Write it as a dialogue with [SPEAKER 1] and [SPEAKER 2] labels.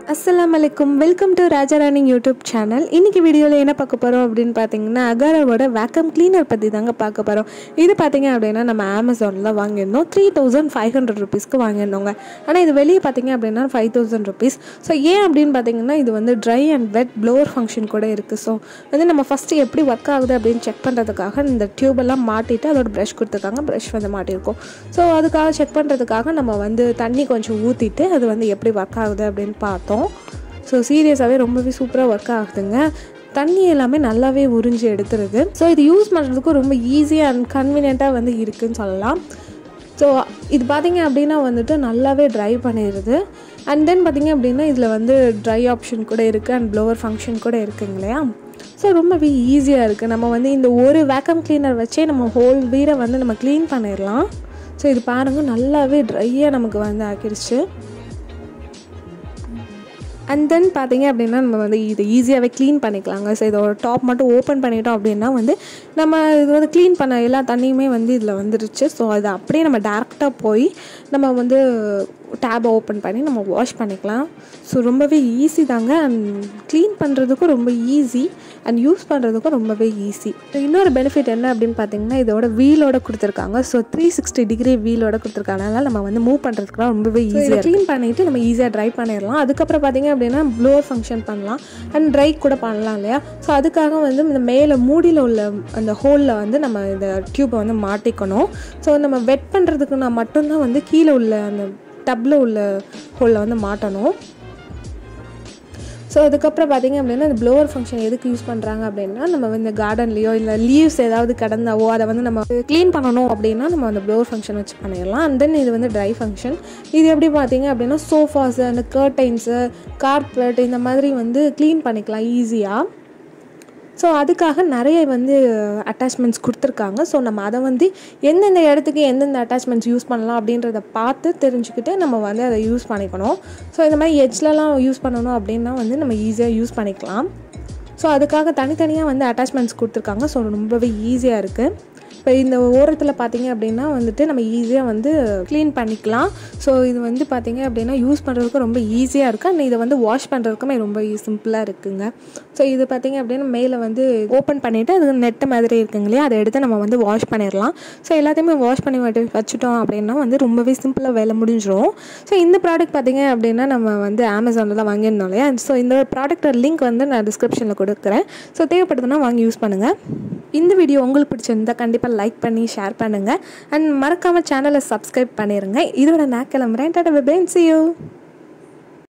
[SPEAKER 1] அஸ்ஸலாமு அலைக்கும் welcome to Rajarani YouTube channel இன்னைக்கு வீடியோவில் என்ன பார்க்க போகிறோம் அப்படின்னு பார்த்தீங்கன்னா அகாராவோட வேக்கம் கிளீனர் பற்றி தாங்க பார்க்க போகிறோம் இது பார்த்தீங்க அப்படின்னா நம்ம அமேசானில் வாங்கியிருந்தோம் த்ரீ தௌசண்ட் ஃபைவ் ஹண்ட்ரட் ருபீஸ்க்கு வாங்கியிருந்தோங்க ஆனால் இது வெளியே பார்த்தீங்க அப்படின்னா ஃபைவ் தௌசண்ட் ருபீஸ் ஸோ ஏன் அப்படின்னு பார்த்தீங்கன்னா இது வந்து dry and wet blower function கூட இருக்குது ஸோ வந்து நம்ம ஃபஸ்ட்டு எப்படி ஒர்க் ஆகுது அப்படின்னு செக் பண்ணுறதுக்காக இந்த டியூபெல்லாம் மாட்டிட்டு அதோட ப்ரஷ் கொடுத்துருக்காங்க ப்ரஷ் வந்து மாட்டியிருக்கோம் ஸோ அதுக்காக செக் பண்ணுறதுக்காக நம்ம வந்து தண்ணி கொஞ்சம் ஊற்றிட்டு அது வந்து எப்படி ஒர்க் ஆகுது அப்படின்னு பார்த்தோம் ஸோ சீரியஸாகவே ரொம்பவே சூப்பராக ஒர்க் ஆகுதுங்க தண்ணி எல்லாமே நல்லாவே உறிஞ்சி எடுத்துருது ஸோ இது யூஸ் பண்ணுறதுக்கும் ரொம்ப ஈஸியாக அண்ட் கன்வீனியண்ட்டாக வந்து இருக்குதுன்னு சொல்லலாம் ஸோ இது பார்த்தீங்க அப்படின்னா வந்துட்டு நல்லாவே ட்ரை பண்ணிடுது அண்ட் தென் பார்த்தீங்க அப்படின்னா இதில் வந்து ட்ரை ஆப்ஷன் கூட இருக்குது அண்ட் ப்ளோவர் ஃபங்க்ஷன் கூட இருக்குங்க இல்லையா ஸோ ரொம்பவே ஈஸியாக இருக்குது நம்ம வந்து இந்த ஒரு வேக்கம் கிளீனர் வச்சே நம்ம ஹோல் வீரை வந்து நம்ம க்ளீன் பண்ணிடலாம் ஸோ இது பாருங்கள் நல்லாவே ட்ரையாக நமக்கு வந்து ஆக்கிடுச்சு அண்ட் தென் பார்த்தீங்க அப்படின்னா நம்ம வந்து இது ஈஸியாகவே க்ளீன் பண்ணிக்கலாங்க ஸோ இதோட டாப் மட்டும் ஓப்பன் பண்ணிட்டோம் அப்படின்னா வந்து நம்ம இது வந்து க்ளீன் பண்ண எல்லா தண்ணியுமே வந்து இதில் வந்துருச்சு ஸோ அது அப்படியே நம்ம டேரெக்டாக போய் நம்ம வந்து டேபை ஓப்பன் பண்ணி நம்ம வாஷ் பண்ணிக்கலாம் ஸோ ரொம்பவே ஈஸி தாங்க அண்ட் க்ளீன் பண்ணுறதுக்கும் ரொம்ப ஈஸி அண்ட் யூஸ் பண்ணுறதுக்கும் ரொம்பவே ஈஸி இன்னொரு பெனிஃபிட் என்ன அப்படின்னு பார்த்தீங்கன்னா இதோட வீலோட கொடுத்துருக்காங்க ஸோ த்ரீ சிக்ஸ்டி டிகிரி வீலோட கொடுத்துருக்காங்க நம்ம வந்து மூவ் பண்ணுறதுக்குலாம் ரொம்பவே ஈஸியாக க்ளீன் பண்ணிவிட்டு நம்ம ஈஸியாக ட்ரை பண்ணிடலாம் அதுக்கப்புறம் பார்த்தீங்க அப்படின்னா ப்ளோவர் ஃபங்க்ஷன் பண்ணலாம் அண்ட் ட்ரை கூட பண்ணலாம் இல்லையா ஸோ அதுக்காக வந்து இந்த மேலே மூடியில் உள்ள அந்த ஹோலில் வந்து நம்ம இந்த டியூப்பை வந்து மாட்டிக்கணும் ஸோ நம்ம வெட் பண்ணுறதுக்கு நான் மட்டும்தான் வந்து கீழே உள்ள அந்த டப்பில் உள்ள ஹோலில் வந்து மாட்டணும் ஸோ அதுக்கப்புறம் பார்த்திங்க அப்படின்னா இந்த ப்ளோவர் ஃபங்க்ஷன் எதுக்கு யூஸ் பண்ணுறாங்க அப்படின்னா நம்ம வந்து கார்டன்லேயோ இல்லை லீவ்ஸ் ஏதாவது கடந்தாவோ அதை வந்து நம்ம க்ளீன் பண்ணணும் அப்படின்னா நம்ம அந்த ப்ளோவர் ஃபங்க்ஷன் வச்சு பண்ணிடலாம் அண்ட் தென் இது வந்து ட்ரை ஃபங்க்ஷன் இது எப்படி பார்த்தீங்க அப்படின்னா சோஃபாஸு அந்த கர்டைன்ஸு கார்பெட் இந்த மாதிரி வந்து க்ளீன் பண்ணிக்கலாம் ஈஸியாக ஸோ அதுக்காக நிறைய வந்து அட்டாச்மெண்ட்ஸ் கொடுத்துருக்காங்க ஸோ நம்ம அதை வந்து எந்தெந்த இடத்துக்கு எந்தெந்த அட்டாச்மெண்ட்ஸ் யூஸ் பண்ணலாம் அப்படின்றத பார்த்து தெரிஞ்சுக்கிட்டு நம்ம வந்து அதை யூஸ் பண்ணிக்கணும் ஸோ இந்த மாதிரி எட்ஜ்லலாம் யூஸ் பண்ணணும் அப்படின்னா வந்து நம்ம ஈஸியாக யூஸ் பண்ணிக்கலாம் ஸோ அதுக்காக தனித்தனியாக வந்து அட்டாச்மெண்ட்ஸ் கொடுத்துருக்காங்க ஸோ ரொம்பவே ஈஸியாக இருக்குது இப்போ இந்த ஓரத்தில் பார்த்தீங்க அப்படின்னா வந்துட்டு நம்ம ஈஸியாக வந்து க்ளீன் பண்ணிக்கலாம் ஸோ இது வந்து பார்த்தீங்க அப்படின்னா யூஸ் பண்ணுறதுக்கு ரொம்ப ஈஸியாக இருக்குது அண்ட் இதை வந்து வாஷ் பண்ணுறதுக்குமே ரொம்ப சிம்பிளாக இருக்குங்க ஸோ இது பார்த்தீங்க அப்படின்னா மேலே வந்து ஓப்பன் பண்ணிவிட்டு அது நெட்டு மாதிரி இருக்குங்க இல்லையா அதை எடுத்து நம்ம வந்து வாஷ் பண்ணிடலாம் ஸோ எல்லாத்தையுமே வாஷ் பண்ணி வச்சு வச்சுட்டோம் அப்படின்னா வந்து ரொம்பவே சிம்பிளாக வேலை முடிஞ்சிடும் ஸோ இந்த ப்ராடக்ட் பார்த்தீங்க அப்படின்னா நம்ம வந்து அமேசானில் தான் வாங்கியிருந்தோம் இல்லையா ஸோ இந்த ப்ராடக்டோட லிங்க் வந்து நான் டிஸ்கிரிப்ஷனில் கொடுக்குறேன் ஸோ தேவைப்படுதுன்னா வாங்கி யூஸ் பண்ணுங்கள் இந்த வீடியோ உங்களுக்கு பிடிச்சிருந்தா கண்டிப்பாக லைக் பண்ணி ஷேர் பண்ணுங்கள் அண்ட் மறக்காமல் சேனலை சப்ஸ்கிரைப் பண்ணிடுங்க இதோட நான் கிளம்புறேன் டாட்டா வெபேன் சி யூ